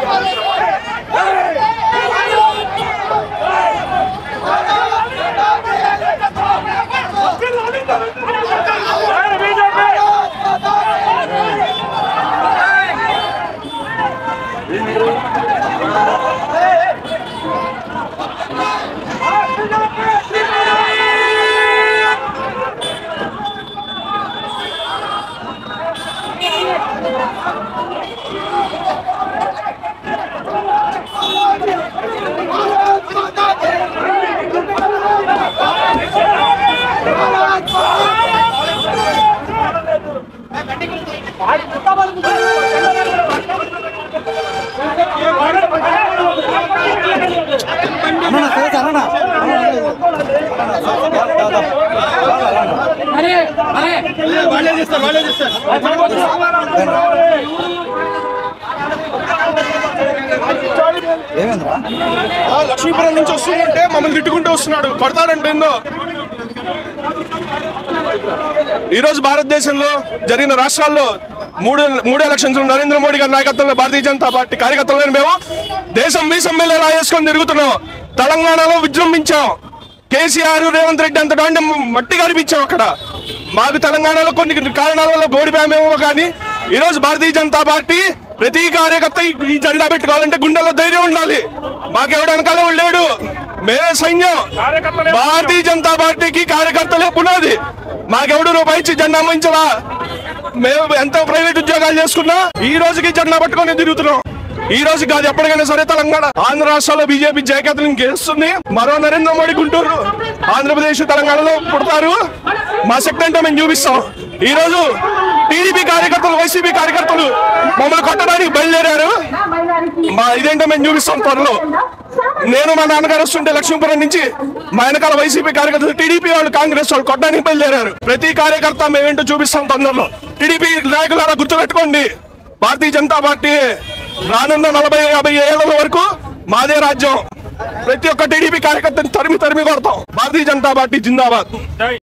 ఆ, లక్ష్మీపురం నుంచి వస్తుంటే మమ్మల్ని తిట్టుకుంటూ వస్తున్నాడు కొడతాడంటే ఏందో ఈ రోజు భారతదేశంలో జరిగిన రాష్ట్రాల్లో మూడు మూడు ఎలక్షన్స్ నరేంద్ర మోడీ గారి నాయకత్వంలో భారతీయ జనతా పార్టీ కార్యకర్తలను మేము దేశం మీ సమ్మెలో రాయేసుకొని తిరుగుతున్నాం తెలంగాణలో విజృంభించాం కేసీఆర్ రేవంత్ రెడ్డి అంత దాంట్లో మట్టి కనిపించాం అక్కడ మాకు తెలంగాణలో కొన్ని కారణాల వల్ల ఓడిపోయామేమో కానీ ఈ రోజు భారతీయ జనతా పార్టీ ప్రతి కార్యకర్త ఈ- ఈ జెండా పెట్టుకోవాలంటే గుండెల్లో ధైర్యం ఉండాలి మాకెవడు వెనకాల వాడు లేడు మేమే సైన్యం భారతీయ జనతా పార్టీకి కార్యకర్తలే పునాది మాకెవడు రూపాయి ఇచ్చి జెండా అమ్మించలా మేము ఎంతో ప్రైవేట్ ఉద్యోగాలు చేసుకున్నా ఈ రోజుకి జెండా పట్టుకొని తిరుగుతున్నాం ఈ రోజు కాదు ఎప్పటికైనా సరే తెలంగాణ ఆంధ్ర రాష్ట్రాల్లో బీజేపీ జయకేతలను గెలుస్తుంది మరో నరేంద్ర మోడీ గుంటూరు ఆంధ్రప్రదేశ్ తెలంగాణలో పుడతారు మా శక్తి ఏంటో మేము చూపిస్తాం ఈ రోజు టీడీపీ కార్యకర్తలు వైసీపీ కార్యకర్తలు మమ్మల్ని కొట్టడానికి బయలుదేరారు మా ఇదేంటో మేము చూపిస్తాం త్వరలో నేను మా నాన్నగారు వస్తుంటే లక్ష్మీపురం నుంచి మా వెనకాల వైసీపీ కార్యకర్తలు టీడీపీ వాళ్ళు కాంగ్రెస్ వాళ్ళు కొట్టడానికి బయలుదేరారు ప్రతి కార్యకర్త మేమేంటో చూపిస్తాం తొందరలో టీడీపీ నాయకులారా గుర్తుపెట్టుకోండి భారతీయ జనతా పార్టీ రానున్న నలభై యాభై ఏళ్ల వరకు మాదే రాజ్యం ప్రతి ఒక్క టీడీపీ కార్యకర్తని తరిమి తరిమి కొడతాం భారతీయ జనతా పార్టీ జిందాబాద్